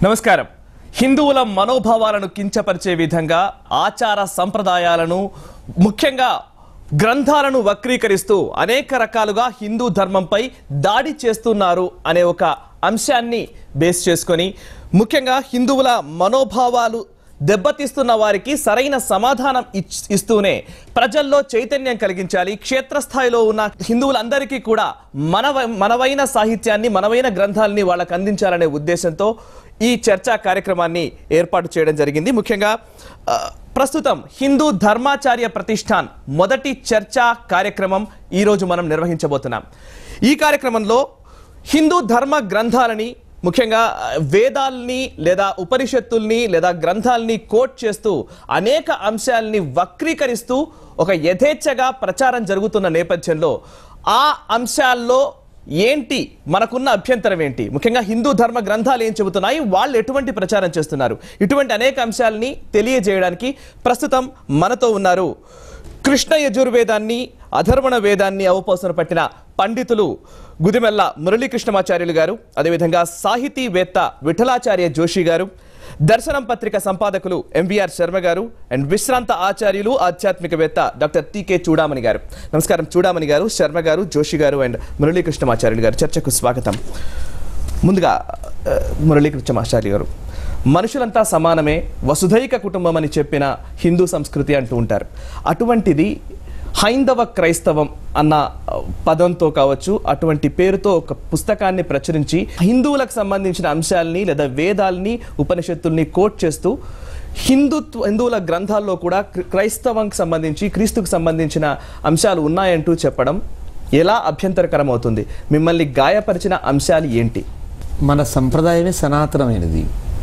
నమస్కారం హిందువుల మనోభావాలను కించపరిచే విధంగా ఆచార సంప్రదాయాలను ముఖ్యంగా గ్రంథాలను వక్రీకరిస్తూ అనేక రకాలుగా హిందూ ధర్మంపై దాడి చేస్తున్నారు అనే ఒక అంశాన్ని బేస్ చేసుకొని ముఖ్యంగా హిందువుల మనోభావాలు దెబ్బతీస్తున్న వారికి సరైన సమాధానం ఇచ్- ఇస్తూనే ప్రజల్లో చైతన్యం కలిగించాలి క్షేత్రస్థాయిలో ఉన్న హిందువులందరికీ కూడా మనవ మనవైన సాహిత్యాన్ని మనవైన గ్రంథాలని వాళ్ళకు అందించాలనే ఉద్దేశంతో ఈ చర్చా కార్యక్రమాన్ని ఏర్పాటు చేయడం జరిగింది ముఖ్యంగా ఆ, ప్రస్తుతం హిందూ ధర్మాచార్య ప్రతిష్టాన్ మొదటి చర్చా కార్యక్రమం ఈరోజు మనం నిర్వహించబోతున్నాం ఈ కార్యక్రమంలో హిందూ ధర్మ గ్రంథాలని ముఖ్యంగా ఆ, వేదాల్ని లేదా ఉపనిషత్తుల్ని లేదా గ్రంథాల్ని కోట్ చేస్తూ అనేక అంశాలని వక్రీకరిస్తూ ఒక యథేచ్ఛగా ప్రచారం జరుగుతున్న నేపథ్యంలో ఆ అంశాల్లో ఏంటి మనకున్న అభ్యంతరం ఏంటి ముఖ్యంగా హిందూ ధర్మ గ్రంథాలు ఏం చెబుతున్నాయి వాళ్ళు ఎటువంటి ప్రచారం చేస్తున్నారు ఇటువంటి అనేక అంశాలని తెలియజేయడానికి ప్రస్తుతం మనతో ఉన్నారు కృష్ణ యజుర్వేదాన్ని అధర్వణ వేదాన్ని అవపోసన పట్టిన పండితులు గుదిమెల్ల మురళీకృష్ణమాచార్యులు గారు అదేవిధంగా సాహితీవేత్త విఠలాచార్య జోషి గారు దర్శనం పత్రిక సంపాదకులు ఎంవిఆర్ శర్మ గారు అండ్ విశ్రాంత ఆచార్యులు ఆధ్యాత్మికవేత్త డాక్టర్ టీకే చూడామణి గారు నమస్కారం చూడామణి గారు శర్మ గారు జోషి గారు అండ్ మురళీకృష్ణమాచార్యులు గారు చర్చకు స్వాగతం ముందుగా ఆ, మురళీకృష్ణమాచార్య గారు మనుషులంతా సమానమే వసుధైక కుటుంబం అని చెప్పిన హిందూ సంస్కృతి అంటూ ఉంటారు అటువంటిది హైందవ క్రైస్తవం అన్న ఆ, పదంతో కావచ్చు అటువంటి పేరుతో ఒక పుస్తకాన్ని ప్రచురించి హిందువులకు సంబంధించిన అంశాలని లేదా వేదాల్ని ఉపనిషత్తుల్ని కోట్ చేస్తూ హిందుత్వ హిందువుల గ్రంథాల్లో కూడా క్రి- క్రైస్తవంకి సంబంధించి క్రీస్తుకు సంబంధించిన అంశాలు ఉన్నాయంటూ చెప్పడం ఎలా అభ్యంతరకరం అవుతుంది మిమ్మల్ని గాయపరిచిన అంశాలు ఏంటి మన సంప్రదాయమే సనాతనమైనది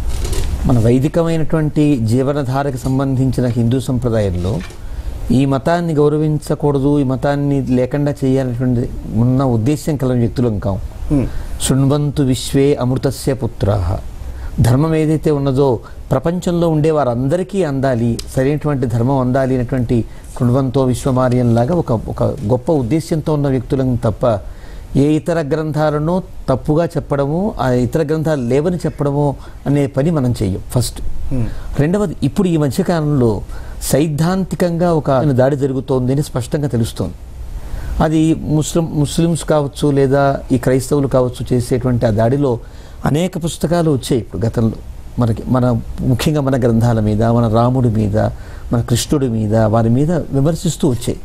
మన వైదికమైనటువంటి జీవనధారకు సంబంధించిన హిందూ సంప్రదాయంలో ఈ మతాన్ని గౌరవించకూడదు ఈ మతాన్ని లేకుండా చేయాలనేటువంటి ఉన్న ఉద్దేశ్యం కల వ్యక్తులం కాం శృణ్వంతు విశ్వే అమృతస్య పుత్రాహ ధర్మం ఏదైతే ఉన్నదో ప్రపంచంలో ఉండే వారందరికీ అందాలి సరైనటువంటి ధర్మం అందాలి అనేటువంటి కృణ్వంతో విశ్వమార్యంలాగా ఒక ఒక గొప్ప ఉద్దేశ్యంతో ఉన్న వ్యక్తులం తప్ప ఏ ఇతర గ్రంథాలను తప్పుగా చెప్పడము ఆ ఇతర గ్రంథాలు లేవని చెప్పడము అనే పని మనం చెయ్యం ఫస్ట్ రెండవది ఇప్పుడు ఈ మధ్యకాలంలో సైద్ధాంతికంగా ఒక దాడి జరుగుతోంది అని స్పష్టంగా తెలుస్తోంది అది ముస్లిం ముస్లిమ్స్ కావచ్చు లేదా ఈ క్రైస్తవులు కావచ్చు చేసేటువంటి ఆ దాడిలో అనేక పుస్తకాలు వచ్చాయి ఇప్పుడు గతంలో మనకి మన ముఖ్యంగా మన గ్రంథాల మీద మన రాముడి మీద మన కృష్ణుడి మీద వారి మీద విమర్శిస్తూ వచ్చాయి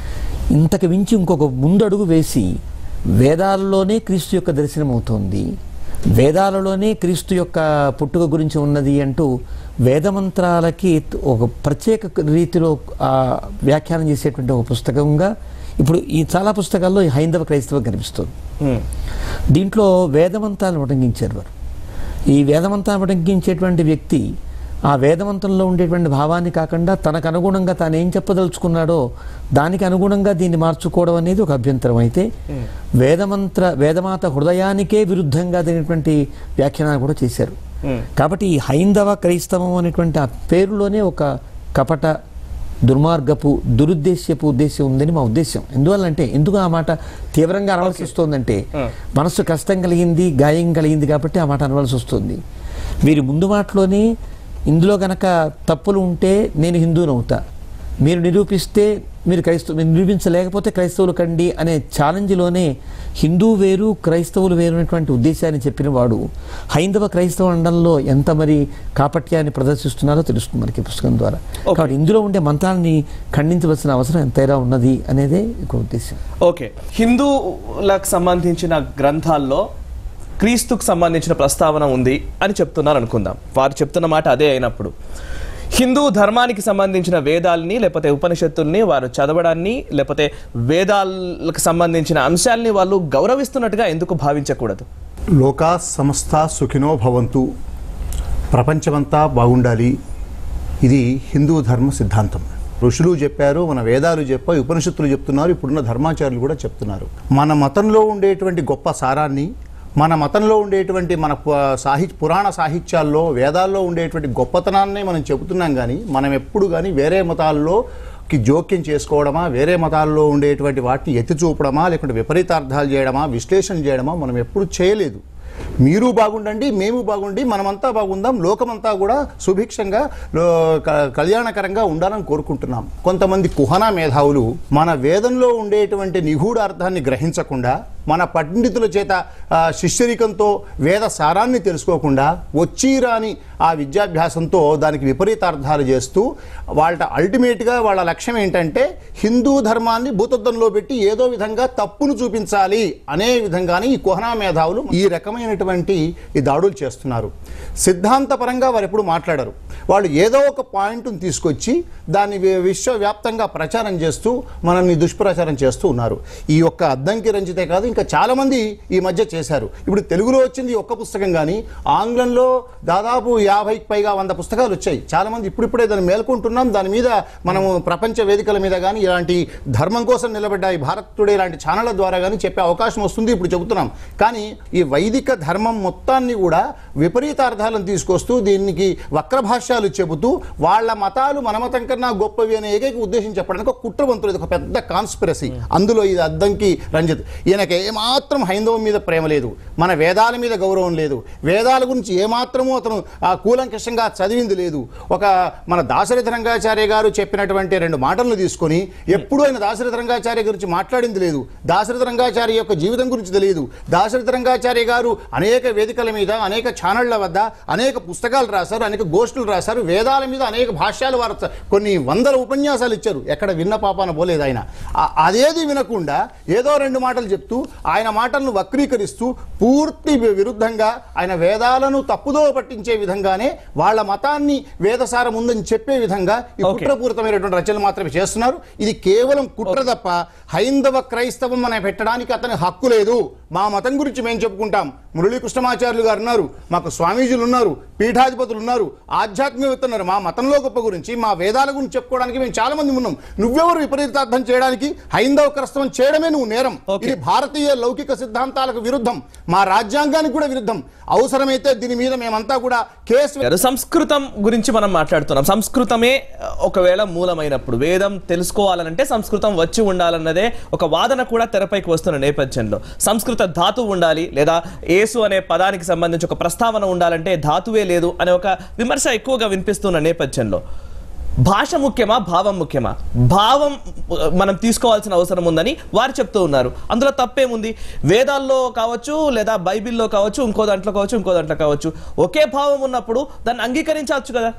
ఇంతకు మించి ఇంకొక ముందడుగు వేసి వేదాలలోనే క్రీస్తు యొక్క దర్శనం అవుతోంది వేదాలలోనే క్రీస్తు యొక్క పుట్టుక గురించి ఉన్నది అంటూ వేదమంత్రాలకి ఒక ప్రత్యేక రీతిలో ఆ వ్యాఖ్యానం చేసేటువంటి ఒక పుస్తకంగా ఇప్పుడు ఈ చాలా పుస్తకాల్లో ఈ హైందవ క్రైస్తవం కనిపిస్తుంది హ్మ్. దీంట్లో వేదమంతాలను ఉటంకించారు వారు ఈ వేదమంతాలను ఉటంకించేటువంటి వ్యక్తి ఆ వేదమంతంలో ఉండేటువంటి భావాన్ని కాకుండా తనకు అనుగుణంగా తాను ఏం చెప్పదలుచుకున్నాడో దానికి అనుగుణంగా దీన్ని మార్చుకోవడం అనేది ఒక అభ్యంతరం అయితే వేదమంత్ర వేదమాత హృదయానికే విరుద్ధంగా దీనిటువంటి వ్యాఖ్యానాలు కూడా చేశారు కాబట్టి ఈ హైందవ క్రైస్తవం అనేటువంటి ఆ పేరులోనే ఒక కపట దుర్మార్గపు దురుద్దేశ్యపు ఉద్దేశం ఉందని మా ఉద్దేశం ఎందువల్లంటే ఎందుకు ఆ మాట తీవ్రంగా అనవలసి వస్తుందంటే మనస్సు కష్టం కలిగింది గాయం కలిగింది కాబట్టి ఆ మాట అనవలసి వస్తుంది వీరి ముందు మాటలోనే ఇందులో గనక తప్పులు ఉంటే నేను హిందూనవుతా మీరు నిరూపిస్తే మీరు క్రైస్తవ మీరు నిరూపించలేకపోతే క్రైస్తవులు కండి అనే ఛాలెంజ్లోనే హిందూ వేరు క్రైస్తవులు వేరు అనేటువంటి ఉద్దేశాన్ని చెప్పిన వాడు హైందవ క్రైస్తవ అండంలో ఎంత మరి కాపట్యాన్ని ప్రదర్శిస్తున్నారో తెలుస్తుంది మనకి ఈ పుస్తకం ద్వారా కాబట్టి ఇందులో ఉండే మంత్రాన్ని ఖండించవలసిన అవసరం ఎంతైనా ఉన్నది అనేదే ఒక ఉద్దేశం ఓకే హిందూలకు సంబంధించిన గ్రంథాల్లో క్రీస్తుకు సంబంధించిన ప్రస్తావన ఉంది అని చెప్తున్నారు అనుకుందాం వారు చెప్తున్న మాట అదే అయినప్పుడు హిందూ ధర్మానికి సంబంధించిన వేదాల్ని లేకపోతే ఉపనిషత్తుల్ని వారు చదవడాన్ని లేకపోతే వేదాలకు సంబంధించిన అంశాల్ని వాళ్ళు గౌరవిస్తున్నట్టుగా ఎందుకు భావించకూడదు లోకా సమస్త సుఖినో భవంతు ప్రపంచమంతా బాగుండాలి ఇది హిందూ ధర్మ సిద్ధాంతం ఋషులు చెప్పారు మన వేదాలు చెప్పారు ఉపనిషత్తులు చెప్తున్నారు ఇప్పుడున్న ధర్మాచార్యులు కూడా చెప్తున్నారు మన మతంలో ఉండేటువంటి గొప్ప సారాన్ని మన మతంలో ఉండేటువంటి మన పు- సాహి పురాణ సాహిత్యాల్లో వేదాల్లో ఉండేటువంటి గొప్పతనాన్ని మనం చెబుతున్నాం కానీ మనం ఎప్పుడు కానీ వేరే మతాల్లో కి జోక్యం చేసుకోవడమా వేరే మతాల్లో ఉండేటువంటి వాటిని ఎత్తి చూపడమా లేకుంటే విపరీతార్థాలు చేయడమా విశ్లేషణ చేయడమా మనం ఎప్పుడు చేయలేదు మీరు బాగుండండి మేము బాగుండి మనమంతా బాగుందాం లోకమంతా కూడా సుభిక్షంగా లో- క- కళ్యాణకరంగా ఉండాలని కోరుకుంటున్నాం కొంతమంది కుహనా మేధావులు మన వేదంలో ఉండేటువంటి నిగూఢ అర్థాన్ని గ్రహించకుండా మన పండితుల చేత ఆ, శిష్యరికంతో వేద సారాన్ని తెలుసుకోకుండా వచ్చి రాని ఆ విద్యాభ్యాసంతో దానికి విపరీతార్థాలు చేస్తూ వాళ్ళ అల్టిమేట్గా వాళ్ళ లక్ష్యం ఏంటంటే హిందూ ధర్మాన్ని భూతద్దంలో పెట్టి ఏదో విధంగా తప్పును చూపించాలి అనే విధంగానే ఈ కుహనా మేధావులు ఈ రకమైనటువంటి ఈ దాడులు చేస్తున్నారు సిద్ధాంతపరంగా వారు ఎప్పుడు మాట్లాడరు వాళ్ళు ఏదో ఒక పాయింట్ను తీసుకొచ్చి దాన్ని వి- విశ్వవ్యాప్తంగా ప్రచారం చేస్తూ మనల్ని దుష్ప్రచారం చేస్తూ ఉన్నారు ఈ యొక్క అద్దంకి రంజితే కాదు ఇంకా చాలా మంది ఈ మధ్య చేశారు ఇప్పుడు తెలుగులో వచ్చింది ఈ ఒక్క పుస్తకం కానీ ఆంగ్లంలో దాదాపు యాభైకి పైగా వంద పుస్తకాలు వచ్చాయి చాలా మంది ఇప్పుడిప్పుడే దాన్ని మేల్కొంటున్నాం దాని మీద మనము ప్రపంచ వేదికల మీద కానీ ఇలాంటి ధర్మం కోసం నిలబడ్డ ఈ భారత్ టుడే ఇలాంటి ఛానళ్ళ ద్వారా కానీ చెప్పే అవకాశం వస్తుంది ఇప్పుడు చెబుతున్నాం కానీ ఈ వైదిక ధర్మం మొత్తాన్ని కూడా విపరీతార్థాలను తీసుకొస్తూ దీనికి వక్ర భాష్యాలు చెబుతూ వాళ్ళ మతాలు మన మతం కన్నా గొప్పవి అనే ఏకైక ఉద్దేశం చెప్పడానికి ఒక కుట్రవంతులు ఇది ఒక పెద్ద కాన్స్పిరసీ అందులో ఇది అద్దంకి రంజిత్ ఈయనకి ఏమాత్రం హైందవం మీద ప్రేమ లేదు మన వేదాల మీద గౌరవం లేదు వేదాల గురించి ఏమాత్రమూ అతను ఆ కూలంకషంగా చదివింది లేదు ఒక మన దాశరథ రంగాచార్య గారు చెప్పినటువంటి రెండు మాటలను తీసుకొని ఎప్పుడూ ఆయన దాశరథ రంగాచార్య గురించి మాట్లాడింది లేదు దాశరథ రంగాచార్య యొక్క జీవితం గురించి తెలియదు దాశరథ రంగాచార్య గారు అనేక వేదికల మీద అనేక ఛానళ్ల వద్ద అనేక పుస్తకాలు రాశారు అనేక గోష్ఠులు రాశారు వేదాల మీద అనేక భాష్యాలు వారు చ- కొన్ని వందల ఉపన్యాసాలు ఇచ్చారు ఎక్కడ విన్న పాపాన పోలేదు ఆయన ఆ- అదేది వినకుండా ఏదో రెండు మాటలు చెప్తూ ఆయన మాటలను వక్రీకరిస్తూ పూర్తి వి- విరుద్ధంగా ఆయన వేదాలను తప్పుదో పట్టించే విధంగానే వాళ్ళ మతాన్ని వేదసారం ఉందని చెప్పే విధంగా ఈ Okay. కుట్రపూరితమైనటువంటి రచనలు మాత్రమే చేస్తున్నారు ఇది కేవలం కుట్ర తప్ప హైందవ క్రైస్తవం అనే పెట్టడానికి అతని హక్కు లేదు మా మతం గురించి మేము చెప్పుకుంటాం మురళీ కృష్ణమాచార్యులు గారు ఉన్నారు మాకు స్వామీజీలు ఉన్నారు పీఠాధిపతులు ఉన్నారు ఆధ్యాత్మికవేత్తలు ఉన్నారు మా మతంలో గొప్ప గురించి మా వేదాల గురించి చెప్పుకోవడానికి మేము చాలా మంది ఉన్నాం నువ్వెవరు విపరీతార్థం చేయడానికి హైందవ క్రైస్తవం చేయడమే నువ్వు నేరం Okay. ఇది భారతీయ లౌకిక సిద్ధాంతాలకు విరుద్ధం మా రాజ్యాంగానికి కూడా విరుద్ధం అవసరమైతే దీని మీద మేమంతా కూడా కేసు గారు సంస్కృతం గురించి మనం మాట్లాడుతున్నాం సంస్కృతమే ఆ, ఒకవేళ మూలమైనప్పుడు వేదం తెలుసుకోవాలనంటే సంస్కృతం వచ్చి ఉండాలన్నదే ఒక వాదన కూడా తెరపైకి వస్తున్న నేపథ్యంలో సంస్కృత ధాతువు ఉండాలి లేదా ఏసు అనే పదానికి సంబంధించి ఒక ప్రస్తావన ఉండాలంటే ధాతువే లేదు అనే ఒక విమర్శ ఎక్కువగా వినిపిస్తున్న నేపథ్యంలో భాష ముఖ్యమా భావం ముఖ్యమా భావం ఆ, మనం తీసుకోవాల్సిన అవసరం ఉందని వారు చెప్తూ ఉన్నారు అందులో తప్పేముంది వేదాల్లో కావచ్చు లేదా బైబిల్లో కావచ్చు ఇంకో దాంట్లో కావచ్చు ఇంకో దాంట్లో కావచ్చు ఒకే భావం ఉన్నప్పుడు దాన్ని అంగీకరించవచ్చు కదా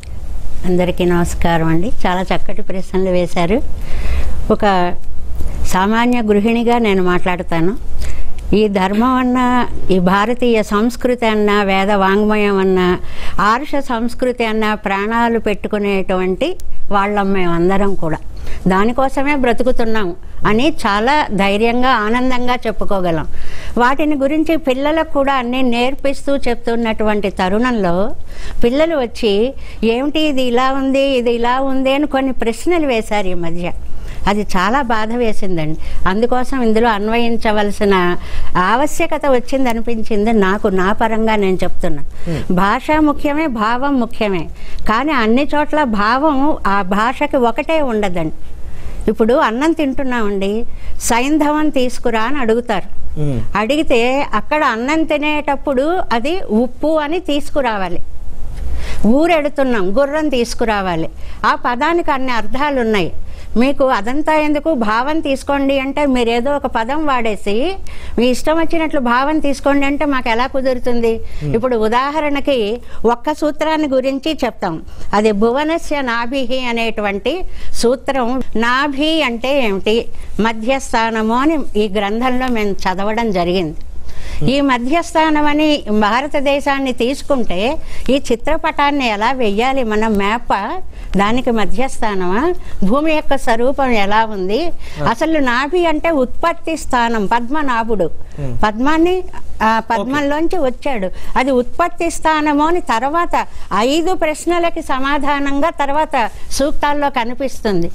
అందరికీ నమస్కారం అండి చాలా చక్కటి ప్రశ్నలు వేశారు ఒక సామాన్య గృహిణిగా నేను మాట్లాడతాను ఈ ధర్మం అన్న ఈ భారతీయ సంస్కృతి అన్న వేద వాంగ్మయం అన్న ఆర్ష సంస్కృతి అన్న ప్రాణాలు పెట్టుకునేటువంటి వాళ్ళం మేమందరం కూడా దానికోసమే బ్రతుకుతున్నాం అని చాలా ధైర్యంగా ఆనందంగా చెప్పుకోగలం వాటిని గురించి పిల్లలకు కూడా అన్నీ నేర్పిస్తూ చెప్తున్నటువంటి తరుణంలో పిల్లలు వచ్చి ఏమిటి ఇది ఇలా ఉంది ఇది ఇలా ఉంది అని కొన్ని ప్రశ్నలు వేశారు ఈ మధ్య అది చాలా బాధ వేసిందండి అందుకోసం ఇందులో అన్వయించవలసిన ఆవశ్యకత వచ్చింది అనిపించింది నాకు నా పరంగా నేను చెప్తున్నా భాష ముఖ్యమే భావం ముఖ్యమే కానీ అన్ని చోట్ల భావం ఆ భాషకి ఒకటే ఉండదండి ఇప్పుడు అన్నం తింటున్నామండి సైంధవం తీసుకురా అని అడుగుతారు మ్మ్. అడిగితే అక్కడ అన్నం తినేటప్పుడు అది ఉప్పు అని తీసుకురావాలి ఊరెడుతున్నాం గుర్రం తీసుకురావాలి ఆ పదానికి అన్ని అర్థాలు ఉన్నాయి మీకు అదంతా ఎందుకు భావం తీసుకోండి అంటే మీరు ఏదో ఒక పదం వాడేసి మీ ఇష్టం వచ్చినట్లు భావం తీసుకోండి అంటే మాకు ఎలా కుదురుతుంది ఇప్పుడు ఉదాహరణకి ఒక్క సూత్రాన్ని గురించి చెప్తాం అది భువనస్య నాభిహి అనేటువంటి సూత్రం నాభి అంటే ఏమిటి మధ్యస్థానము అని ఈ గ్రంథంలో మేము చదవడం జరిగింది ఈ మధ్యస్థానం అని భారతదేశాన్ని తీసుకుంటే ఈ చిత్రపటాన్ని ఎలా వెయ్యాలి మన మ్యాప్ దానికి మధ్యస్థానమా భూమి యొక్క స్వరూపం ఎలా ఉంది అసలు నాభి అంటే ఉత్పత్తి స్థానం పద్మనాభుడు పద్మాన్ని ఆ పద్మంలోంచి వచ్చాడు అది ఉత్పత్తి స్థానము అని తర్వాత ఐదు ప్రశ్నలకి సమాధానంగా తర్వాత సూక్తాల్లో కనిపిస్తుంది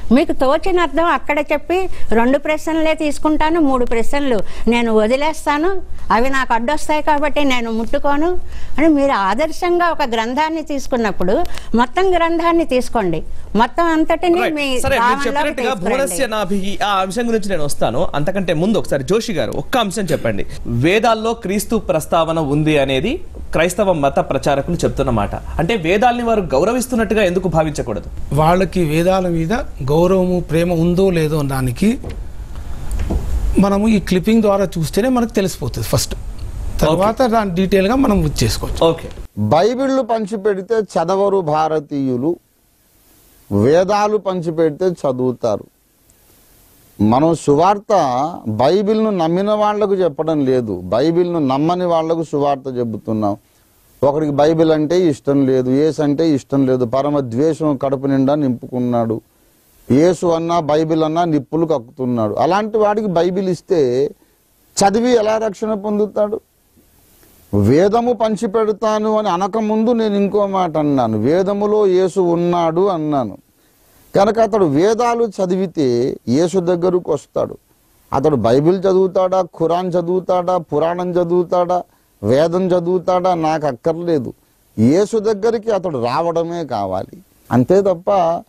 మీకు తోచిన అర్థం అక్కడ చెప్పి రెండు ప్రశ్నలే తీసుకుంటాను మూడు ప్రశ్నలు నేను వదిలేస్తాను అవి నాకు అడ్డొస్తాయి కాబట్టి నేను ముట్టుకోను అని మీరు ఆదర్శంగా ఒక గ్రంథాన్ని తీసుకున్నప్పుడు మొత్తం గ్రంథాన్ని తీసుకోండి మొత్తం అంతటిని Right. మీ సరే మీరు భావనలోకి చెప్పినట్టుగా తీసుకురండి. భువనస్య నాభిహి ఆ అంశం గురించి నేను వస్తాను అంతకంటే ముందు ఒకసారి జోషి గారు ఒక్క అంశం చెప్పండి వేదాల్లో క్రీస్తు ప్రస్తావన ఉంది అనేది క్రైస్తవ మత ప్రచారకులు చెప్తున్న మాట అంటే వేదాల్ని వారు గౌరవిస్తున్నట్టుగా ఎందుకు భావించకూడదు వాళ్ళకి వేదాల మీద గౌరవము ప్రేమ ఉందో లేదో దానికి మనము ఈ క్లిప్పింగ్ ద్వారా చూస్తేనే మనకు తెలిసిపోతుంది ఫస్ట్ తర్వాత దాని డీటెయిల్గా మనం చేసుకోవచ్చు ఓకే బైబిళ్ళు పంచిపెడితే చదవరు భారతీయులు వేదాలు పంచిపెడితే చదువుతారు మనం సువార్త బైబిల్ను నమ్మిన వాళ్లకు చెప్పడం లేదు బైబిల్ను నమ్మని వాళ్లకు సువార్త చెబుతున్నాం ఒకడికి బైబిల్ అంటే ఇష్టం లేదు ఏసు అంటే ఇష్టం లేదు పరమ ద్వేషం కడుపు నిండా నింపుకున్నాడు ఏసు అన్నా బైబిల్ అన్నా నిప్పులు కక్కుతున్నాడు అలాంటి వాడికి బైబిల్ ఇస్తే చదివి ఎలా రక్షణ పొందుతాడు వేదము పంచిపెడతాను అని అనకముందు నేను ఇంకో మాట అన్నాను వేదములో యేసు ఉన్నాడు అన్నాను కనుక అతడు వేదాలు చదివితే యేసు దగ్గరకు వస్తాడు అతడు బైబిల్ చదువుతాడా ఖురాన్ చదువుతాడా పురాణం చదువుతాడా వేదం చదువుతాడా నాకు అక్కర్లేదు యేసు దగ్గరికి అతడు రావడమే కావాలి అంతే తప్ప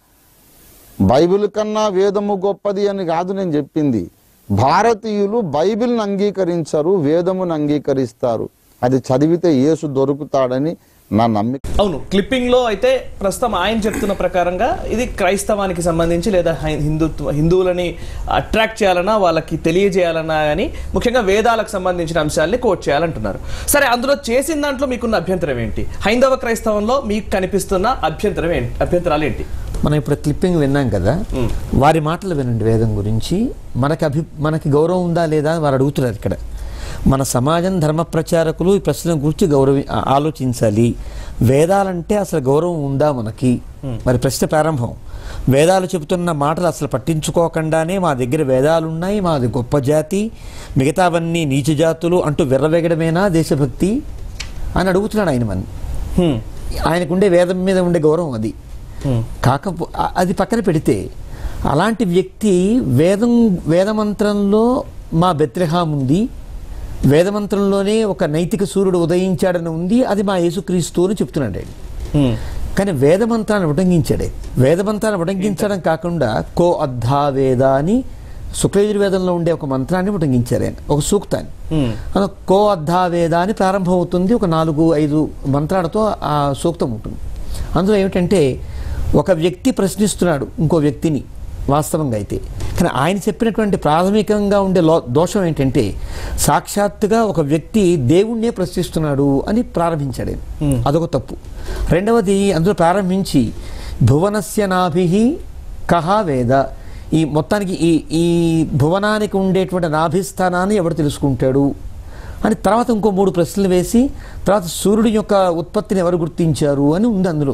బైబిల్ కన్నా వేదము గొప్పది అని కాదు నేను చెప్పింది భారతీయులు బైబిల్ని అంగీకరించరు వేదమును అంగీకరిస్తారు అది చదివితే యేసు దొరుకుతాడని నా నమ్మిక అవును క్లిప్పింగ్ లో అయితే ప్రస్తుతం ఆయన చెప్తున్న ప్రకారంగా ఇది క్రైస్తవానికి సంబంధించి లేదా హై- హిందుత్వ హిందువులని అట్రాక్ట్ చేయాలన్నా వాళ్ళకి తెలియజేయాలన్నా కానీ ముఖ్యంగా వేదాలకు సంబంధించిన అంశాలని కోట్ చేయాలంటున్నారు సరే అందులో చేసిన దాంట్లో మీకున్న అభ్యంతరం ఏంటి హైందవ క్రైస్తవంలో మీకు కనిపిస్తున్న అభ్యంతరం ఏంటి అభ్యంతరాలు ఏంటి మనం ఇప్పుడు క్లిప్పింగ్ విన్నాం కదా వారి మాటలు వినండి వేదం గురించి మనకి అభి మనకి గౌరవం ఉందా లేదా అని వారు అడుగుతున్నారు ఇక్కడ మన సమాజం ధర్మ ప్రచారకులు ఈ ప్రశ్న గురించి గౌరవి ఆ- ఆలోచించాలి వేదాలంటే అసలు గౌరవం ఉందా మనకి మరి ప్రశ్న ప్రారంభం వేదాలు చెబుతున్న మాటలు అసలు పట్టించుకోకుండానే మా దగ్గర వేదాలు ఉన్నాయి మాది గొప్ప జాతి మిగతావన్నీ నీచ జాతులు అంటూ విర్రవేగడమేనా దేశభక్తి అని అడుగుతున్నాడు ఆయన మన హ్మ్. ఆయనకుండే వేదం మీద ఉండే గౌరవం అది కాకపో అ- అది పక్కన పెడితే అలాంటి వ్యక్తి వేదం వేదమంత్రంలో మా బెత్రహాం ఉంది వేదమంత్రంలోనే ఒక నైతిక సూర్యుడు ఉదయించాడని ఉంది అది మా యేసుక్రీస్తు అని చెప్తున్నాడు ఆయన హ్మ్. కానీ వేదమంత్రాన్ని ఉటంకించాడే వేదమంత్రాన్ని ఉటంకించడం కాకుండా కో అద్ధా వేద అని శుక్లయజుర్వేదంలో ఉండే ఒక మంత్రాన్ని ఉటంకించారు ఆయన ఒక సూక్తాన్ని హ్మ్. అలా కో అద్ధా వేద అని ప్రారంభం అవుతుంది ఒక నాలుగు ఐదు మంత్రాలతో ఆ సూక్తం ఉంటుంది అందులో ఏమిటంటే ఒక వ్యక్తి ప్రశ్నిస్తున్నాడు ఇంకో వ్యక్తిని వాస్తవంగా అయితే కానీ ఆయన చెప్పినటువంటి ప్రాథమికంగా ఉండే లో దోషం ఏంటంటే సాక్షాత్తుగా ఒక వ్యక్తి దేవుణ్ణే ప్రశ్నిస్తున్నాడు అని ప్రారంభించాడు ఆయన. అదొక తప్పు రెండవది అందులో ప్రారంభించి భువనస్య నాభి కహ వేద ఈ మొత్తానికి ఈ ఈ భువనానికి ఉండేటువంటి నాభిస్థానాన్ని ఎవడు తెలుసుకుంటాడు అని తర్వాత ఇంకో మూడు ప్రశ్నలు వేసి తర్వాత సూర్యుడి యొక్క ఉత్పత్తిని ఎవరు గుర్తించారు అని ఉంది అందులో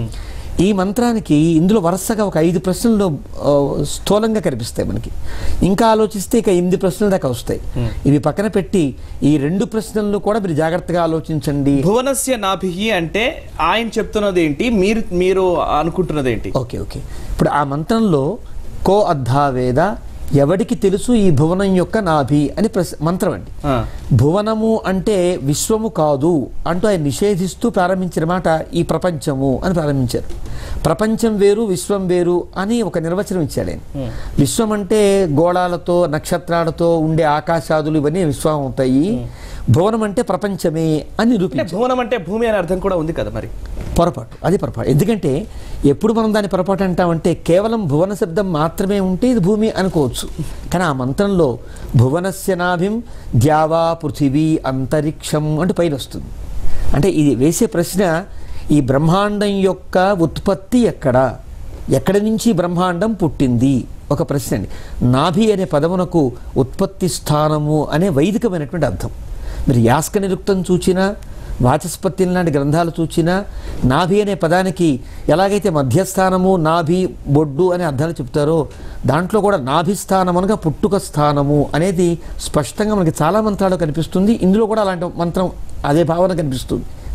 ఈ మంత్రానికి ఇందులో వరుసగా ఒక ఐదు ప్రశ్నలు ఆ, స్థూలంగా కనిపిస్తాయి మనకి ఇంకా ఆలోచిస్తే ఇక ఎనిమిది ప్రశ్నలు దాకా వస్తాయి ఇవి పక్కన పెట్టి ఈ రెండు ప్రశ్నలను కూడా మీరు జాగ్రత్తగా ఆలోచించండి భువనస్య నాభిహి అంటే ఆయన చెప్తున్నది ఏంటి మీరు మీరు అనుకుంటున్నది ఏంటి ఓకే ఓకే ఇప్పుడు ఆ మంత్రంలో కో అద్ధా వేద ఎవడికి తెలుసు ఈ భువనం యొక్క నాభి అని ప్రశ్న మంత్రం అండి ఆ. భువనము అంటే విశ్వము కాదు అంటూ ఆయన నిషేధిస్తూ ప్రారంభించిన మాట ఈ ప్రపంచము అని ప్రారంభించారు ప్రపంచం వేరు విశ్వం వేరు అని ఒక నిర్వచనం ఇచ్చాడు ఆయన విశ్వం అంటే గోళాలతో నక్షత్రాలతో ఉండే ఆకాశాదులు ఇవన్నీ విశ్వం అవుతాయి భువనం అంటే ప్రపంచమే అని అంటే నిరూపించారు భువనం అంటే భూమి అనే అర్థం కూడా ఉంది కదా మరి పొరపాటు అది పొరపాటు ఎందుకంటే ఎప్పుడు మనం దాన్ని పొరపాటు అంటామంటే కేవలం భువన శబ్దం మాత్రమే ఉంటే ఇది భూమి అనుకోవచ్చు కానీ ఆ మంత్రంలో భువనస్య నాభిం ద్యావా పృథివీ అంతరిక్షం అంటే పైన వస్తుంది అంటే ఇది వేసే ప్రశ్న ఈ బ్రహ్మాండం యొక్క ఉత్పత్తి ఎక్కడ ఎక్కడి నుంచి బ్రహ్మాండం పుట్టింది ఒక ప్రశ్న అండి నాభి అనే పదమునకు ఉత్పత్తి స్థానము అనే వైదికమైనటువంటి అర్థం మీరు యాస్క నిరుక్తం చూచినా వాచస్పత్తి లాంటి గ్రంథాలు చూచినా నాభి అనే పదానికి ఎలాగైతే మధ్యస్థానము నాభి బొడ్డు అనే అర్థాలు చెప్తారో దాంట్లో కూడా నాభి స్థానం అనగా పుట్టుక స్థానము అనేది స్పష్టంగా మనకి చాలా మంత్రాలు కనిపిస్తుంది ఇందులో కూడా అలాంటి మంత్రం అదే భావన కనిపిస్తుంది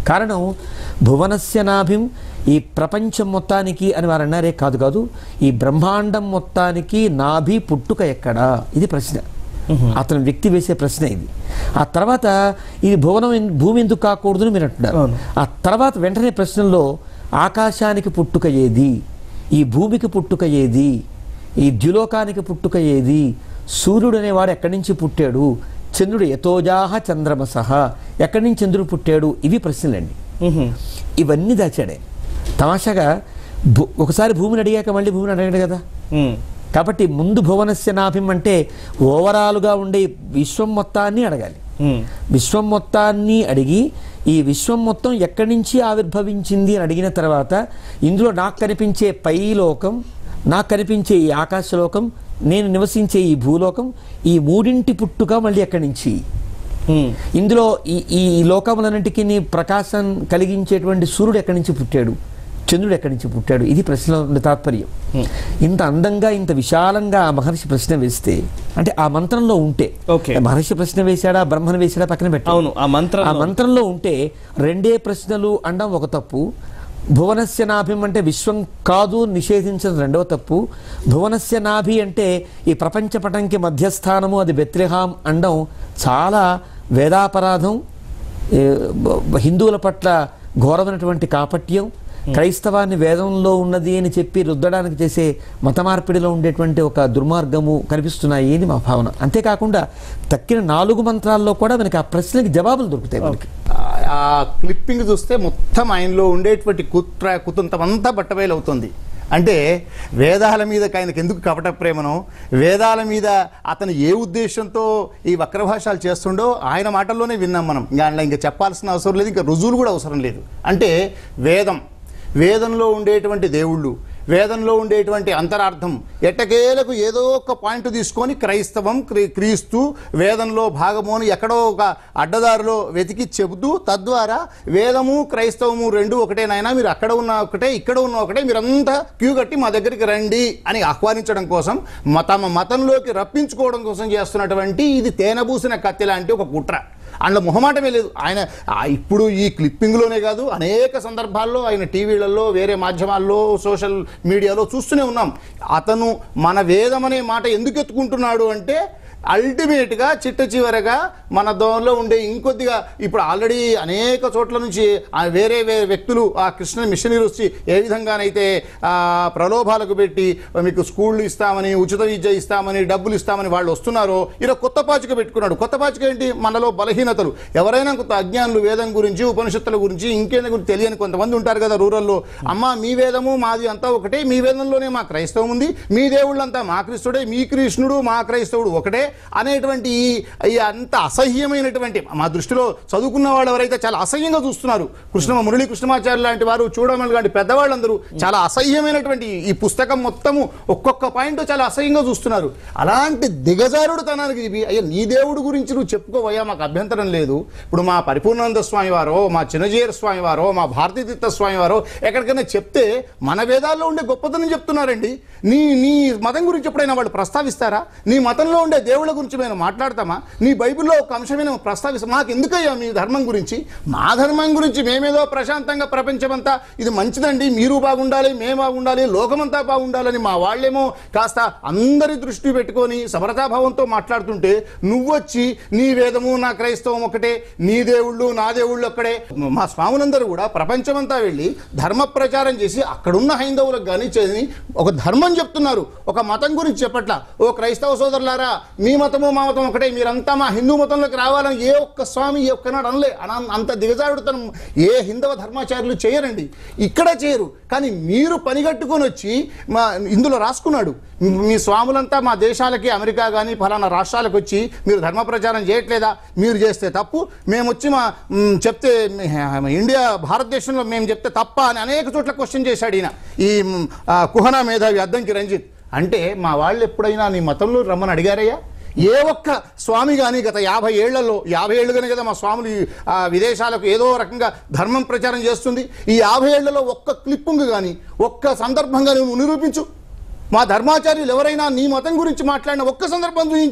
కారణం భువనస్య నాభిం ఈ ప్రపంచం మొత్తానికి అని వారు అన్నారే కాదు కాదు ఈ బ్రహ్మాండం మొత్తానికి నాభి పుట్టుక ఎక్కడా ఇది ప్రశ్న అతను వ్యక్తి వేసే ప్రశ్న ఇది ఆ తర్వాత ఇది భువనం ఎన్- భూమి ఎందుకు కాకూడదు అని మీరు అంటున్నారు అవును. ఆ తర్వాత వెంటనే ప్రశ్నలో ఆకాశానికి పుట్టుక ఏది ఈ భూమికి పుట్టుక ఏది ఈ ద్యులోకానికి పుట్టుక ఏది సూర్యుడు అనేవాడు ఎక్కడి నుంచి పుట్టాడు చంద్రుడు యతోజాహ చంద్రమసహ ఎక్కడి నుంచి చంద్రుడు పుట్టాడు ఇవి ప్రశ్నలండి మ్మ్. ఇవన్నీ దాచాడే తమాషాగా భూ- ఒకసారి భూమిని అడిగాక మళ్ళీ భూమిని అడగడు కదా మ్మ్. కాబట్టి ముందు భువనస్య నాభిం అంటే ఓవరాల్గా ఉండే విశ్వం మొత్తాన్ని అడగాలి మ్మ్. విశ్వం మొత్తాన్ని అడిగి ఈ విశ్వం మొత్తం ఎక్కడి నుంచి ఆవిర్భవించింది అని అడిగిన తర్వాత ఇందులో నాకు కనిపించే పై లోకం నాకు కనిపించే ఈ ఆకాశలోకం నేను నివసించే ఈ భూలోకం ఈ మూడింటి పుట్టుక మళ్ళీ ఎక్కడి నుంచి మ్మ్. ఇందులో ఈ ఈ లోకములన్నింటికి ప్రకాశం కలిగించేటువంటి సూర్యుడు ఎక్కడి నుంచి పుట్టాడు చంద్రుడు ఎక్కడి నుంచి పుట్టాడు ఇది ప్రశ్నలో ఉన్న తాత్పర్యం ఇంత అందంగా ఇంత విశాలంగా ఆ మహర్షి ప్రశ్న వేస్తే అంటే ఆ మంత్రంలో ఉంటే ఓకే. మహర్షి ప్రశ్న వేశాడా బ్రహ్మను వేశాడా పక్కన పెట్టాడు అవును ఆ మంత్రం ఆ మంత్రంలో ఉంటే రెండే ప్రశ్నలు అండం ఒక తప్పు భువనస్య నాభిం అంటే విశ్వం కాదు నిషేధించడం రెండవ తప్పు భువనస్య నాభి అంటే ఈ ప్రపంచ పటంకి మధ్యస్థానము అది బెత్రిహాం అండం చాలా వేదాపరాధం ఏ, బ- హిందువుల పట్ల ఘోరమైనటువంటి కాపట్యం క్రైస్తవాన్ని వేదంలో ఉన్నది అని చెప్పి రుద్దడానికి చేసే మత మార్పిడిలో ఉండేటువంటి ఒక దుర్మార్గము కనిపిస్తున్నాయి అని మా భావన అంతేకాకుండా తక్కిన నాలుగు మంత్రాల్లో కూడా మనకి ఆ ప్రశ్నకి జవాబులు దొరుకుతాయి మనకి ఆ- ఆ క్లిప్పింగ్ చూస్తే మొత్తం ఆయనలో ఉండేటువంటి కుట్ర కుతంతం అంతా బట్టబయలవుతుంది అంటే వేదాల మీద ఆయనకు ఎందుకు కపట ప్రేమనో వేదాల మీద అతను ఏ ఉద్దేశంతో ఈ వక్రభాషాలు చేస్తుండో ఆయన మాటల్లోనే విన్నాం మనం ఇంకా అందులో ఇంకా చెప్పాల్సిన అవసరం లేదు ఇంకా రుజువులు కూడా అవసరం లేదు అంటే వేదం వేదంలో ఉండేటువంటి దేవుళ్ళు వేదంలో ఉండేటువంటి అంతరార్థం ఎట్టకేలకు ఏదో ఒక పాయింట్ తీసుకొని క్రైస్తవం క్రీ- క్రీస్తు వేదంలో భాగము అని ఎక్కడో ఒక అడ్డదారిలో వెతికి చెబుతూ తద్వారా వేదము క్రైస్తవము రెండు ఒకటేనైనా మీరు అక్కడ ఉన్న ఒకటే ఇక్కడ ఉన్న ఒకటే మీరంతా క్యూ కట్టి మా దగ్గరికి రండి అని ఆహ్వానించడం కోసం మ- తమ మతంలోకి రప్పించుకోవడం కోసం చేస్తున్నటువంటి ఇది తేనబూసిన కత్తి లాంటి ఒక కుట్ర అందులో మొహమాటమే లేదు ఆయన ఆ ఇప్పుడు ఈ క్లిప్పింగ్లోనే కాదు అనేక సందర్భాల్లో ఆయన టీవీలలో వేరే మాధ్యమాల్లో సోషల్ మీడియాలో చూస్తూనే ఉన్నాం అతను మన వేదం అనే మాట ఎందుకు ఎత్తుకుంటున్నాడు అంటే అల్టిమేట్గా చిట్ట చివరగా మన దోలో ఉండే ఇంకొద్దిగా ఇప్పుడు ఆల్రెడీ అనేక చోట్ల నుంచి ఆ వేరే వేరే వ్యక్తులు ఆ కృష్ణ మిషనరీ వచ్చి ఏ విధంగానైతే ఆ, ప్రలోభాలకు పెట్టి మీకు స్కూళ్ళు ఇస్తామని ఉచిత విద్య ఇస్తామని డబ్బులు ఇస్తామని వాళ్ళు వస్తున్నారో ఇలా కొత్త పాచిక పెట్టుకున్నాడు కొత్త పాచిక ఏంటి మనలో బలహీనతలు ఎవరైనా కొంత అజ్ఞానులు వేదం గురించి ఉపనిషత్తుల గురించి ఇంకేంది గురించి తెలియని కొంతమంది ఉంటారు కదా రూరల్లో అమ్మ మీ వేదము మాది అంతా ఒకటే మీ వేదంలోనే మా క్రైస్తవం ఉంది మీ దేవుళ్ళంతా మా క్రీస్తుడే మీ కృష్ణుడు మా క్రైస్తవుడు ఒకటే అనేటువంటి ఈ ఈ అంత అసహ్యమైనటువంటి మా దృష్టిలో చదువుకున్న వాళ్ళు ఎవరైతే చాలా అసహ్యంగా చూస్తున్నారు కృష్ణ మురళీ కృష్ణమాచార్య లాంటి వారు చూడమని లాంటి పెద్దవాళ్ళందరూ చాలా అసహ్యమైనటువంటి ఈ పుస్తకం మొత్తము ఒక్కొక్క పాయింట్ చాలా అసహ్యంగా చూస్తున్నారు అలాంటి దిగజారుడు తనానికి ఇది అయ్యా నీ దేవుడు గురించి నువ్వు చెప్పుకోవయ్యా మాకు అభ్యంతరం లేదు ఇప్పుడు మా పరిపూర్ణానంద స్వామి వారో మా చిన్నజీర స్వామి వారో మా భారతీతీర్థ స్వామి వారో ఎక్కడికైనా చెప్తే మన వేదాల్లో ఉండే గొప్పతనం చెప్తున్నారండి నీ నీ మతం గురించి ఎప్పుడైనా వాళ్ళు ప్రస్తావిస్తారా నీ మతంలో ఉండే దేవుళ్ళ గురించి మేము మాట్లాడతామా నీ బైబిల్లో ఒక అంశమైన ప్రస్తావిస్తాం మాకు ఎందుకయ్యా మీ ధర్మం గురించి మా ధర్మం గురించి మేమేదో ప్రశాంతంగా ప్రపంచమంతా ఇది మంచిదండి మీరు బాగుండాలి మేము బాగుండాలి లోకమంతా బాగుండాలని మా వాళ్ళేమో కాస్త అందరి దృష్టి పెట్టుకొని సమరతాభావంతో మాట్లాడుతుంటే నువ్వొచ్చి నీ వేదము నా క్రైస్తవం ఒకటే నీ దేవుళ్ళు నా దేవుళ్ళు ఒక్కడే మా స్వాములందరూ కూడా ప్రపంచమంతా వెళ్ళి ధర్మ ప్రచారం చేసి అక్కడున్న హైందవులకు కానీ చేసి ఒక ధర్మం చెప్తున్నారు ఒక మతం గురించి చెప్పట్ల ఓ క్రైస్తవ సోదరులారా మీ మతము మా మతం ఒకటే మీరంతా మా హిందూ మతంలోకి రావాలని ఏ ఒక్క స్వామి ఏ ఒక్కనాడు అనలే అన- అంత దిగజారుడుతనం ఏ హిందవ ధర్మాచార్యులు చేయరండి ఇక్కడ చేయరు కానీ మీరు పనిగట్టుకొని వచ్చి మా ఇందులో రాసుకున్నాడు మీ- మీ స్వాములంతా మా దేశాలకి అమెరికా కానీ ఫలానా రాష్ట్రాలకు వచ్చి మీరు ధర్మ ప్రచారం చేయట్లేదా మీరు చేస్తే తప్పు మేము వచ్చి మా మ్, చెప్తే మ్, ఇండియా భారతదేశంలో మేము చెప్తే తప్ప అని అనేక చోట్ల క్వశ్చన్ చేశాడు ఈయన ఈ మ్, ఆ, కుహనా మేధావి అద్దంకి రంజిత్ అంటే మా వాళ్ళు ఎప్పుడైనా నీ మతంలో రమ్మని అడిగారయ్యా ఏ ఒక్క స్వామి కానీ గత యాభై ఏళ్లలో యాభై ఏళ్ళుగానే కదా మా స్వాములు ఈ, ఆ, విదేశాలకు ఏదో రకంగా ధర్మం ప్రచారం చేస్తుంది ఈ యాభై ఏళ్లలో ఒక్క క్లిప్పింగ్ కానీ ఒక్క సందర్భంగా నువ్వు నిరూపించు మా ధర్మాచార్యులు ఎవరైనా నీ మతం గురించి మాట్లాడిన ఒక్క సందర్భం చూపించు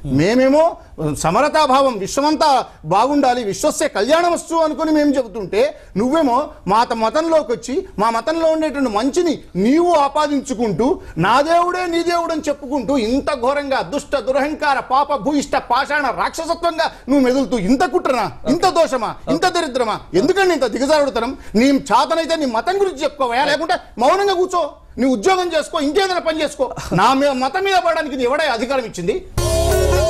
మేమేమో సమరతాభావం విశ్వమంతా బాగుండాలి విశ్వస్య కళ్యాణమస్తు అనుకుని మేము చెబుతుంటే నువ్వేమో మా త- మతంలోకి వచ్చి మా మతంలో ఉండేటువంటి మంచిని నీవు ఆపాదించుకుంటూ నా దేవుడే నీ దేవుడు అని చెప్పుకుంటూ ఇంత ఘోరంగా దుష్ట దురహంకార పాప భూయిష్ట పాషాణ రాక్షసత్వంగా నువ్వు మెదులుతూ ఇంత కుట్రనా ఇంత దోషమా ఇంత దరిద్రమా ఎందుకండి ఇంత దిగజారుడుతనం నీ చాతనైతే నీ మతం గురించి చెప్పుకోవా లేకుంటే మౌనంగా కూర్చో నీ ఉద్యోగం చేసుకో ఇంకేదైనా పని చేసుకో నా మీద మతం మీద పడడానికి నీ ఎవడే అధికారం ఇచ్చింది